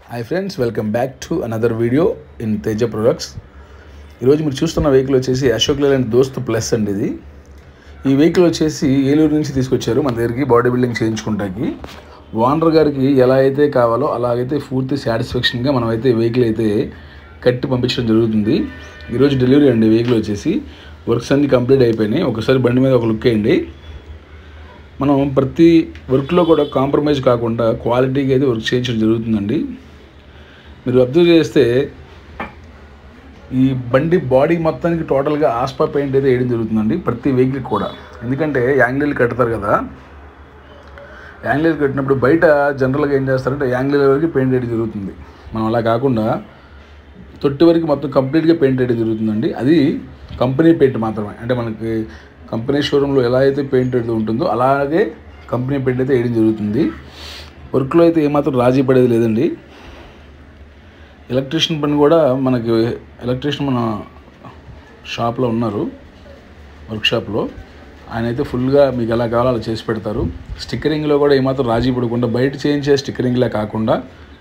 hi friends welcome back to another video in Teja products ఈరోజు మీరు చూస్తున్న వెహికల్ వచ్చేసి అశోక్ లేలాండ్ దోస్త్ ప్లస్ అండి ఇది ఈ వెహికల్ వచ్చేసి ఏలూరు నుంచి తీసుకొచ్చారు మన దగ్గరికి బాడీ బిల్డింగ్ చేయించుకుంటాకి ఓనర్ గారికి ఎలా అయితే కావాలో అలాగైతే పూర్తి సాటిస్ఫాక్షన్గా మనం అయితే వెహికల్ అయితే కట్టి పంపించడం జరుగుతుంది ఈరోజు డెలివరీ అండి వెహికల్ వచ్చేసి వర్క్స్ అన్నీ కంప్లీట్ అయిపోయినాయి ఒకసారి బండి మీద ఒక లుక్ వేయండి మనం ప్రతి వర్క్లో కూడా కాంప్రమైజ్ కాకుండా క్వాలిటీగా అయితే వర్క్ చేయించడం జరుగుతుందండి మీరు అబ్జర్వ్ చేస్తే ఈ బండి బాడీ మొత్తానికి టోటల్గా ఆస్పా పెయింట్ అయితే వేయడం జరుగుతుందండి ప్రతి వెహికల్ కూడా ఎందుకంటే యాంగిల్ కడతారు కదా యాంగిల్ కట్టినప్పుడు బయట జనరల్గా ఏం చేస్తారంటే యాంగిల్ వరకు పెయింట్ వేయడం జరుగుతుంది మనం అలా కాకుండా తొట్టి వరకు మొత్తం కంప్లీట్గా పెయింట్ వేయడం జరుగుతుందండి అది కంపెనీ పెయింట్ మాత్రమే అంటే మనకి కంపెనీ షోరూంలో ఎలా అయితే పెయింట్ అయితే ఉంటుందో అలాగే కంపెనీ పెయింట్ అయితే వేయడం జరుగుతుంది వర్క్లో అయితే ఏమాత్రం రాజీ పడేది లేదండి ఎలక్ట్రీషియన్ పని కూడా మనకి ఎలక్ట్రీషియన్ మన షాప్లో ఉన్నారు వర్క్షాప్లో ఆయన అయితే ఫుల్గా మీకు ఎలా కావాలో అలా చేసి పెడతారు స్టిక్కరింగ్లో కూడా ఏమాత్రం రాజీ పడకుండా బయట చేయించే స్టిక్కరింగ్లా కాకుండా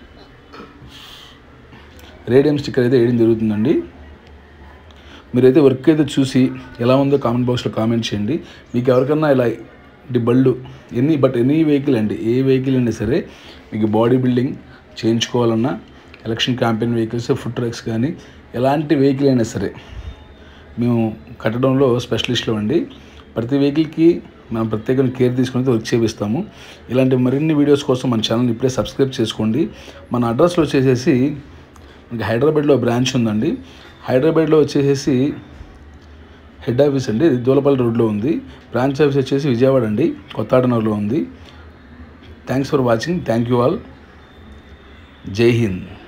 రేడియం స్టిక్కర్ అయితే వేయడం జరుగుతుందండి మీరైతే వర్క్ అయితే చూసి ఎలా ఉందో కామెంట్ బాక్స్లో కామెంట్ చేయండి మీకు ఎవరికన్నా ఇలా ఈ బళ్ళు ఎనీ బట్ ఎనీ వెహికల్ అండి ఏ వెహికల్ అయినా సరే మీకు బాడీ బిల్డింగ్ చేయించుకోవాలన్నా election campaign vehicles food trucks కానీ ఎలాంటి వెహికల్ అయినా సరే మేము కట్టడంలో స్పెషలిస్టులు అండి ప్రతి వెహికల్కి మనం ప్రత్యేకంగా కేర్ తీసుకుని వర్క్ చేపిస్తాము ఇలాంటి మరిన్ని వీడియోస్ కోసం మన ఛానల్ ఇప్పుడే సబ్స్క్రైబ్ చేసుకోండి మన అడ్రస్లో వచ్చేసేసి ఇంకా హైదరాబాద్లో బ్రాంచ్ ఉందండి హైదరాబాద్లో వచ్చేసేసి హెడ్ ఆఫీస్ అండి ఇది దూలపల్లి రోడ్లో ఉంది బ్రాంచ్ ఆఫీస్ వచ్చేసి విజయవాడ అండి కొత్తాడనూరులో ఉంది thanks for watching thank you all జై హింద్